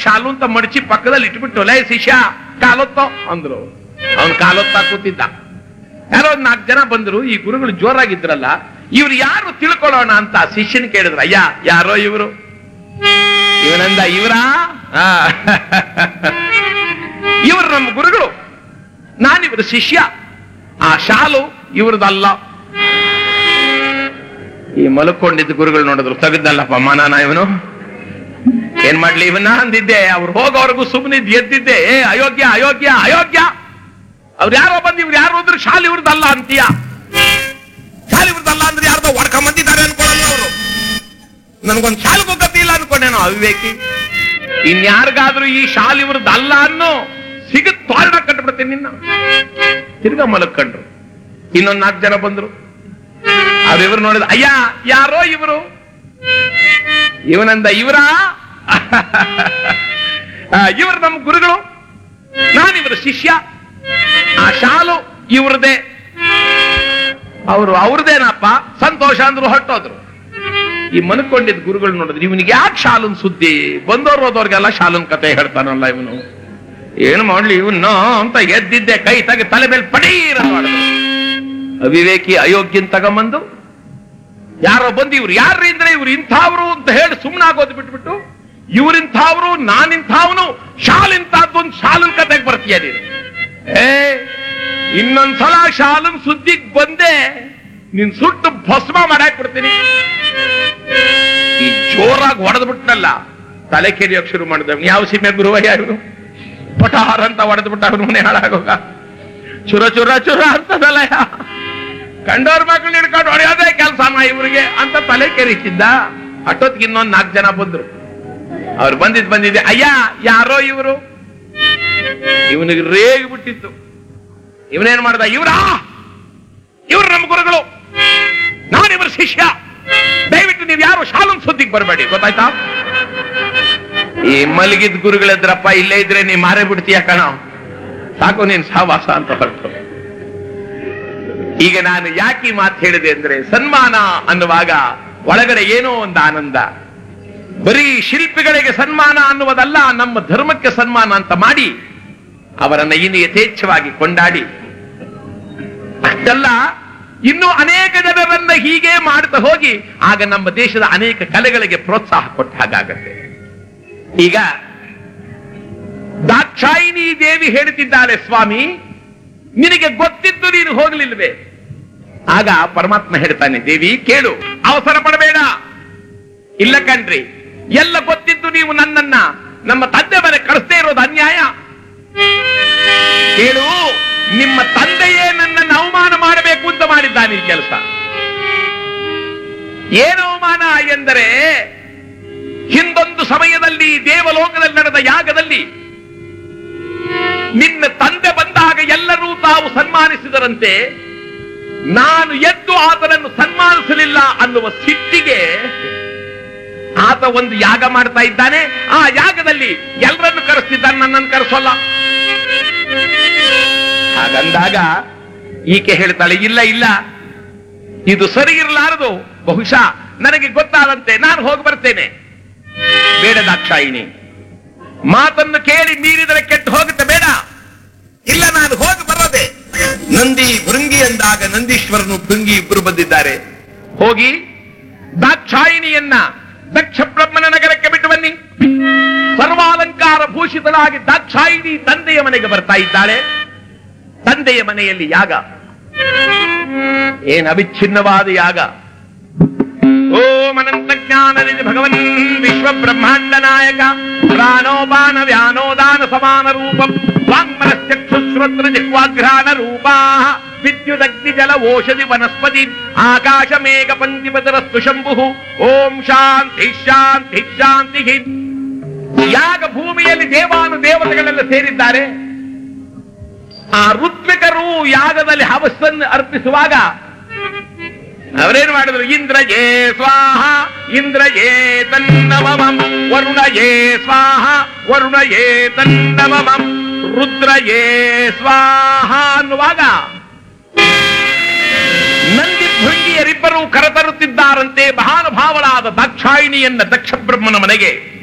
ಶಾಲು ಅಂತ ಮಡಚಿ ಪಕ್ಕದಲ್ಲಿ ಇಟ್ಬಿಟ್ಟು ಲೇ ಶಿಷ್ಯ ಕಾಲೊತ್ತೋ ಅಂದ್ರು ಅವನ್ ಕಾಲೊತ್ತಾ ಕೂತಿದ್ದ ಯಾರೋ ಒಂದ್ ನಾಲ್ಕು ಜನ ಬಂದ್ರು ಈ ಗುರುಗಳು ಜೋರಾಗಿದ್ರಲ್ಲ ಇವ್ರು ಯಾರು ತಿಳ್ಕೊಳ್ಳೋಣ ಅಂತ ಶಿಷ್ಯನ್ ಕೇಳಿದ್ರು ಅಯ್ಯ ಯಾರೋ ಇವರು ಇವನಂದ ಇವರಾ ಇವರು ನಮ್ಮ ಗುರುಗಳು ನಾನಿವ್ರ ಶಿಷ್ಯ ಆ ಶಾಲು ಇವ್ರದಲ್ಲ ಈ ಮಲ್ಕೊಂಡಿದ್ದ ಗುರುಗಳು ನೋಡಿದ್ರು ತೆಗೆದಲ್ಲಪ್ಪ ಮಾನಾನ ಇವನು ಏನ್ ಮಾಡ್ಲಿ ಇವನ್ನ ಅಂದಿದ್ದೆ ಅವ್ರು ಹೋಗೋವರೆಗೂ ಸುಮ್ಮನಿದ್ ಎದ್ದಿದ್ದೆ ಏ ಅಯೋಗ್ಯ ಅಯೋಗ್ಯ ಅಯೋಗ್ಯ ಅವ್ರು ಯಾರೋ ಬಂದು ಇವ್ರು ಯಾರು ಹೋದ್ರು ಶಾಲೆ ಇವ್ರದಲ್ಲ ಅಂತೀಯ ಶಾಲೆ ಇವ್ರದಲ್ಲ ಅಂದ್ರೆ ಯಾರ್ದೋ ಹೊಡ್ಕೊಂಡ್ ಬಂದಿದ್ದಾರೆ ಅನ್ಕೊಳ್ಳಲ್ಲ ಅವರು ನನ್ಗೊಂದ್ ಶಾಲೆಗೂ ಗತಿ ಇಲ್ಲ ಅನ್ಕೊಂಡೇನೋ ಅವಿವೇಕಿ ಇನ್ಯಾರಿಗಾದ್ರೂ ಈ ಶಾಲೆ ಇವ್ರದ್ದಲ್ಲ ಅನ್ನೋ ಸಿಗತ್ ತೋರಣ ಕಟ್ಬಿಡ್ತೀನಿ ನಿನ್ನ ತಿರ್ಗಾ ಮಲಕ್ಕಂಡ್ರು ಇನ್ನೊಂದ್ ನಾಲ್ಕು ಜನ ಬಂದ್ರು ಅವ್ರಿವ್ರು ನೋಡಿದ ಅಯ್ಯ ಯಾರೋ ಇವರು ಇವನಂದ ಇವರಾ ಇವರು ನಮ್ಮ ಗುರುಗಳು ನಾನಿವರ ಶಿಷ್ಯ ಆ ಶಾಲು ಇವ್ರದೇ ಅವರು ಅವ್ರದೇನಪ್ಪ ಸಂತೋಷ ಅಂದ್ರು ಹೊಟ್ಟೋದ್ರು ಈ ಮನ್ಕೊಂಡಿದ್ದ ಗುರುಗಳು ನೋಡಿದ್ರು ಇವನಿಗೆ ಯಾಕೆ ಶಾಲುನ್ ಸುದ್ದಿ ಬಂದವ್ರು ಹೋದವ್ರಿಗೆಲ್ಲ ಶಾಲುನ್ ಕತೆ ಹೇಳ್ತಾನಲ್ಲ ಇವನು ಏನು ಮಾಡ್ಲಿ ಇವನ್ನ ಅಂತ ಎದ್ದಿದ್ದೆ ಕೈ ತೆಗೆ ತಲೆ ಮೇಲೆ ಪಡೀರ ಮಾಡಿದ್ರು ಅವಿವೇಕಿ ಅಯೋಗ್ಯನ್ ತಗೊಂಬಂದು ಯಾರೋ ಬಂದು ಇವ್ರು ಯಾರ್ರಿಂದ ಇವ್ರು ಇಂಥವ್ರು ಅಂತ ಹೇಳಿ ಸುಮ್ಮನಾಗೋದು ಬಿಟ್ಬಿಟ್ಟು ಇವ್ರಿಂಥವ್ರು ನಾನಿಂಥವ್ನು ಶಾಲಿಂತದ್ದು ಒಂದು ಶಾಲನ್ ಕತೆಗೆ ಬರ್ತೀಯ ನೀನು ಏ ಇನ್ನೊಂದ್ಸಲ ಶಾಲನ್ ಸುದ್ದಿಗ್ ಬಂದೆ ನಿನ್ ಸುಟ್ಟು ಭಸ್ಮ ಮಾಡಾಕ್ ಬಿಡ್ತೀನಿ ಈ ಜೋರಾಗಿ ಹೊಡೆದ್ ಬಿಟ್ನಲ್ಲ ತಲೆ ಕೆರಿಯೋಕ್ ಶುರು ಮಾಡಿದ ಯಾವ ಸೀಮೆ ಗುರುವಯ್ಯ ಇವನು ಪಟಾರ್ ಅಂತ ಹೊಡೆದ್ ಬಿಟ್ಟ ಅವ್ರ ಮನೆ ಹಾಳಾಗೋಗ ಚುರ ಚುರ ಚುರ ಅಂತದಲ್ಲಯ್ಯ ಕಂಡೋರ್ ಮಕ್ಕಳು ಹಿಡ್ಕೊಂಡು ಹೊಡೆಯೋದೇ ಕೆಲಸನ ಇವ್ರಿಗೆ ಅಂತ ತಲೆ ಕೆರಿತಿದ್ದ ಅಷ್ಟೊತ್ತಿಗೆ ಇನ್ನೊಂದ್ ನಾಲ್ಕು ಜನ ಬಂದ್ರು ಅವ್ರು ಬಂದಿದ್ ಬಂದಿದೆ ಅಯ್ಯ ಯಾರೋ ಇವರು ಇವನಿಗೆ ರೇಗ್ ಬಿಟ್ಟಿತ್ತು ಇವನೇನ್ ಮಾಡ್ದ ಇವ್ರಾ ಇವ್ರು ನಮ್ಮ ಗುರುಗಳು ನಾನಿವ್ರ ಶಿಷ್ಯ ದಯವಿಟ್ಟು ನೀವು ಯಾರು ಶಾಲನ್ ಸುದ್ದಿಗೆ ಬರಬೇಡಿ ಗೊತ್ತಾಯ್ತಾ ಈ ಮಲಗಿದ ಗುರುಗಳಿದ್ರಪ್ಪ ಇಲ್ಲೇ ಇದ್ರೆ ನೀ ಮಾರೇ ಬಿಡ್ತೀಯ ಕಣ ಸಾಕು ನೀನ್ ಸಾವಾಸ ಅಂತ ಹೊರಟು ಈಗ ನಾನು ಯಾಕೆ ಈ ಮಾತು ಹೇಳಿದೆ ಅಂದ್ರೆ ಸನ್ಮಾನ ಅನ್ನುವಾಗ ಒಳಗಡೆ ಏನೋ ಒಂದು ಆನಂದ ಬರೀ ಶಿಲ್ಪಿಗಳಿಗೆ ಸನ್ಮಾನ ಅನ್ನುವುದಲ್ಲ ನಮ್ಮ ಧರ್ಮಕ್ಕೆ ಸನ್ಮಾನ ಅಂತ ಮಾಡಿ ಅವರನ್ನ ಇನ್ನು ಯಥೇಚ್ಛವಾಗಿ ಕೊಂಡಾಡಿ ಅಷ್ಟಲ್ಲ ಇನ್ನು ಅನೇಕ ಜನರನ್ನ ಹೀಗೆ ಮಾಡ್ತಾ ಹೋಗಿ ಆಗ ನಮ್ಮ ದೇಶದ ಅನೇಕ ಕಲೆಗಳಿಗೆ ಪ್ರೋತ್ಸಾಹ ಕೊಟ್ಟ ಹಾಗಾಗತ್ತೆ ಈಗ ದಾಕ್ಷಾಯಿನಿ ದೇವಿ ಹೇಳುತ್ತಿದ್ದಾಳೆ ಸ್ವಾಮಿ ನಿನಗೆ ಗೊತ್ತಿದ್ದು ನೀನು ಹೋಗಲಿಲ್ವೇ ಆಗ ಪರಮಾತ್ಮ ಹೇಳ್ತಾನೆ ದೇವಿ ಕೇಳು ಅವಸರ ಪಡಬೇಡ ಇಲ್ಲ ಕಣ್ರಿ ಎಲ್ಲ ಗೊತ್ತಿದ್ದು ನೀವು ನನ್ನನ್ನ ನಮ್ಮ ತಂದೆ ಮನೆ ಕಳಿಸ್ದೇ ಇರೋದು ಅನ್ಯಾಯ ಕೇಳು ನಿಮ್ಮ ತಂದೆಯೇ ನನ್ನನ್ನು ಅವಮಾನ ಮಾಡಬೇಕು ಅಂತ ಮಾಡಿದ್ದಾನೆ ಈ ಕೆಲಸ ಏನು ಅವಮಾನ ಎಂದರೆ ಹಿಂದೊಂದು ಸಮಯದಲ್ಲಿ ದೇವಲೋಕದಲ್ಲಿ ನಡೆದ ಯಾಗದಲ್ಲಿ ನಿನ್ನ ತಂದೆ ಬಂದಾಗ ಎಲ್ಲರೂ ತಾವು ಸನ್ಮಾನಿಸಿದರಂತೆ ನಾನು ಎದ್ದು ಆತನನ್ನು ಸನ್ಮಾನಿಸಲಿಲ್ಲ ಅನ್ನುವ ಸಿಟ್ಟಿಗೆ ಆತ ಒಂದು ಯಾಗ ಮಾಡ್ತಾ ಇದ್ದಾನೆ ಆ ಯಾಗದಲ್ಲಿ ಎಲ್ಲರನ್ನು ಕರೆಸ್ತಿದ್ದಾನೆ ನನ್ನನ್ನು ಕರೆಸೋಲ್ಲ ಹಾಗಂದಾಗ ಈಕೆ ಹೇಳ್ತಾಳೆ ಇಲ್ಲ ಇಲ್ಲ ಇದು ಸರಿ ಇರಲಾರದು ಬಹುಶಃ ನನಗೆ ಗೊತ್ತಾದಂತೆ ನಾನು ಹೋಗಿ ಬರ್ತೇನೆ ಬೇಡ ದಾಕ್ಷಾಯಿನಿ ಮಾತನ್ನು ಕೇಳಿ ಮೀರಿದರೆ ಕೆಟ್ಟು ಹೋಗುತ್ತೆ ಬೇಡ ಇಲ್ಲ ನಾನು ಹೋಗಿ ಬರೋದೆ ನಂದಿ ಭೃಂಗಿ ಎಂದಾಗ ನಂದೀಶ್ವರನು ಭೃಂಗಿ ಇಬ್ಬರು ಬಂದಿದ್ದಾರೆ ಹೋಗಿ ದಾಕ್ಷಾಯಿಣಿಯನ್ನ ದಕ್ಷ ಬ್ರಹ್ಮನ ನಗರಕ್ಕೆ ಬಿಟ್ಟು ಬನ್ನಿ ಸರ್ವಾಲಂಕಾರ ಭೂಷಿತಳಾಗಿ ದಾಕ್ಷಾಯಿಣಿ ತಂದೆಯ ಮನೆಗೆ ಬರ್ತಾ ಇದ್ದಾಳೆ ತಂದೆಯ ಮನೆಯಲ್ಲಿ ಯಾಗ ಏನ್ ಅವಿಚ್ಛಿನ್ನವಾದ ಯಾಗ ಓಂ ಅನಂತ ಜ್ಞಾನ ನಿಧಿ ಭಗವನ್ ವಿಶ್ವ ಬ್ರಹ್ಮಾಂಡ ನಾಯಕ ಪ್ರಾಣೋಪಾನ ವ್ಯಾನೋದಾನ ಸಮಾನ ರೂಪಂ ವಾಂಗ್ಮನಶ್ಚಕ್ಷುಶ್ರೋತ್ರ ಜಿಹ್ವಾಘ್ರಾಣ ರೂಪಾ ವಿದ್ಯುದಗ್ನಿ ಜಲ ಓಷಧಿ ವನಸ್ಪತಿ ಆಕಾಶ ಮೇಘ ಪಂಚಿಪತರಸ್ತು ಶಂಭು ಓಂ ಶಾಂತಿ ಶಾಂತಿ ಶಾಂತಿ ಯಾಗ ಭೂಮಿಯಲ್ಲಿ ದೇವಾನು ದೇವತೆಗಳೆಲ್ಲ ಸೇರಿದ್ದಾರೆ ಆ ಋತ್ವಿಕರು ಯಾಗದಲ್ಲಿ ಹವಸ್ಸನ್ನು ಅರ್ಪಿಸುವಾಗ ಅವರೇನು ಮಾಡಿದ್ರು ಇಂದ್ರ ಏ ಸ್ವಾಹ ಇಂದ್ರ ಏ ತನ್ನಮಮಂ ವರುಣ ಏ ಸ್ವಾಹ ವರುಣ ಏ ತನ್ನಮಮಂ ರುದ್ರ ಏ ಸ್ವಾಹ ಅನ್ನುವಾಗ ನಂದಿ ಭೃಂಗಿಯರಿಬ್ಬರು ಕರೆತರುತ್ತಿದ್ದಾರಂತೆ ಮಹಾನುಭಾವಳಾದ ದಾಕ್ಷಾಯಿಣಿಯನ್ನ ದಕ್ಷ ಬ್ರಹ್ಮನ ಮನೆಗೆ